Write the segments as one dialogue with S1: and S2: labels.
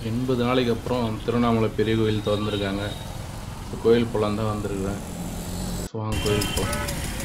S1: எண்பது நாளைக்கு அப்புறம் திருவண்ணாமலை பெரிய கோயில் திறந்துருக்காங்க ஸோ கோயில் போலாம் தான் வந்திருக்கிறேன் ஸோ வாங்க கோயில் போகலாம்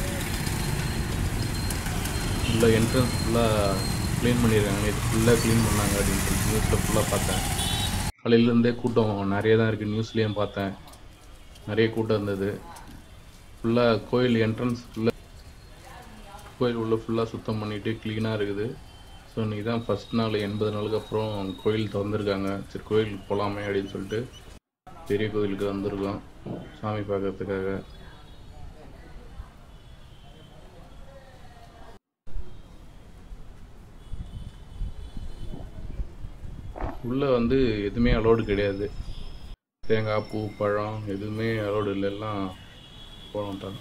S1: உள்ள என்ட்ரன்ஸ் ஃபுல்லாக க்ளீன் பண்ணியிருக்காங்க நேற்று ஃபுல்லாக க்ளீன் பண்ணாங்க அப்படின்னு சொல்லி நியூஸில் ஃபுல்லாக பார்த்தேன் காலையிலேருந்தே கூட்டம் நிறைய தான் இருக்குது நியூஸ்லேயும் பார்த்தேன் நிறைய கூட்டம் இருந்தது ஃபுல்லாக கோயில் என்ட்ரன்ஸ் ஃபுல்லாக கோயில் உள்ள ஃபுல்லாக சுத்தம் பண்ணிட்டு க்ளீனாக இருக்குது ஸோ இன்றைக்கி தான் ஃபஸ்ட் நாள் எண்பது நாளுக்கு அப்புறம் கோயில் திறந்துருக்காங்க சரி கோயிலுக்கு போகலாமே அப்படின்னு சொல்லிட்டு பெரிய கோயிலுக்கு வந்திருக்கோம் சாமி பார்க்கறதுக்காக உள்ளே வந்து எதுவுமே அலோடு கிடையாது தேங்காய் பூ பழம் எதுவுமே அலோடு இல்லை எல்லாம் போட மாட்டாங்க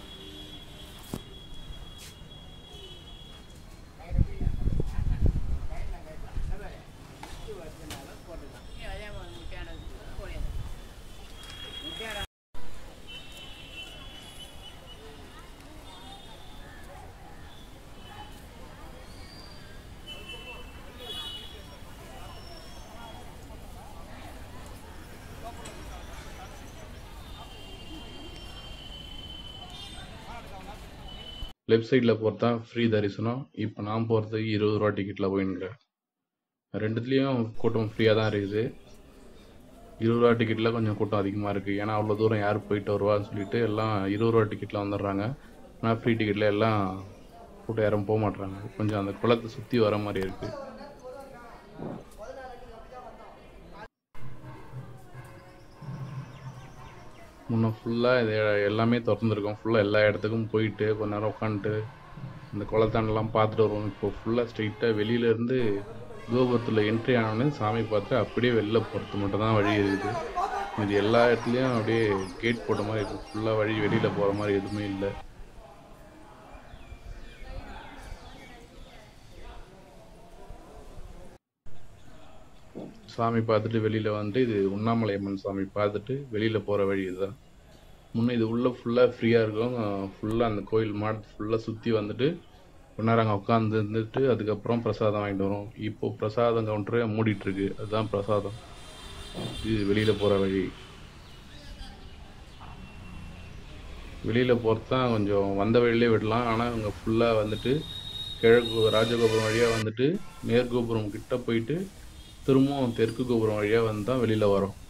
S1: லெஃப்ட் சைடில் போகிறது தான் ஃப்ரீ தரிசனம் இப்போ நான் போகிறதுக்கு இருபது ரூபா டிக்கெட்டில் போயின்னுக்கிறேன் ரெண்டுத்துலேயும் கூட்டம் ஃப்ரீயாக தான் இருக்குது இருபது ரூபா டிக்கெட்டில் கொஞ்சம் கூட்டம் அதிகமாக இருக்குது ஏன்னா அவ்வளோ தூரம் யார் போயிட்டு வருவான்னு சொல்லிட்டு எல்லாம் இருபது ரூபா டிக்கெட்டில் வந்துடுறாங்க ஆனால் ஃப்ரீ டிக்கெட்டில் எல்லாம் கூட்டம் யாரும் போக மாட்றாங்க கொஞ்சம் அந்த குளத்தை சுற்றி வர மாதிரி இருக்குது முன்ன ஃபுல்லாக இது எல்லாமே திறந்துருக்கோம் ஃபுல்லாக எல்லா இடத்துக்கும் போயிட்டு கொஞ்ச நேரம் உட்காந்துட்டு இந்த குளத்தாண்டெல்லாம் பார்த்துட்டு வருவோம் இப்போ ஃபுல்லாக ஸ்ட்ரைட்டாக வெளியிலேருந்து கோபுரத்தில் என்ட்ரி ஆனோடனே சாமி பார்த்து அப்படியே வெளில போகிறது மட்டும் தான் வழி இருக்குது இது எல்லா இடத்துலையும் அப்படியே கேட் போட்ட மாதிரி இருக்குது ஃபுல்லாக வழி வெளியில் போகிற மாதிரி எதுவுமே இல்லை சாமி பார்த்துட்டு வெளியில் வந்துட்டு இது உண்ணாமலை அம்மன் சாமி பார்த்துட்டு வெளியில் போகிற வழி இதுதான் முன்னே இது உள்ளே ஃபுல்லாக ஃப்ரீயாக இருக்கும் ஃபுல்லாக அந்த கோயில் மாடத்தை ஃபுல்லாக சுற்றி வந்துட்டு கொஞ்ச நேரம் அங்கே உட்காந்து இருந்துட்டு அதுக்கப்புறம் பிரசாதம் வாங்கிட்டு வரோம் இப்போ பிரசாதம் கவுண்டரே மூடிட்டுருக்கு அதுதான் பிரசாதம் இது வெளியில் போகிற வழி வெளியில் போகிறது தான் கொஞ்சம் வந்த வழியிலே விடலாம் ஆனால் இவங்க ஃபுல்லாக வந்துட்டு கிழக்கு ராஜகோபுரம் வழியாக வந்துட்டு மேற்கோபுரம் கிட்ட போயிட்டு திரும்பவும் தெற்கு கோபுரம் வழியாக வந்து தான் வெளியில் வரோம்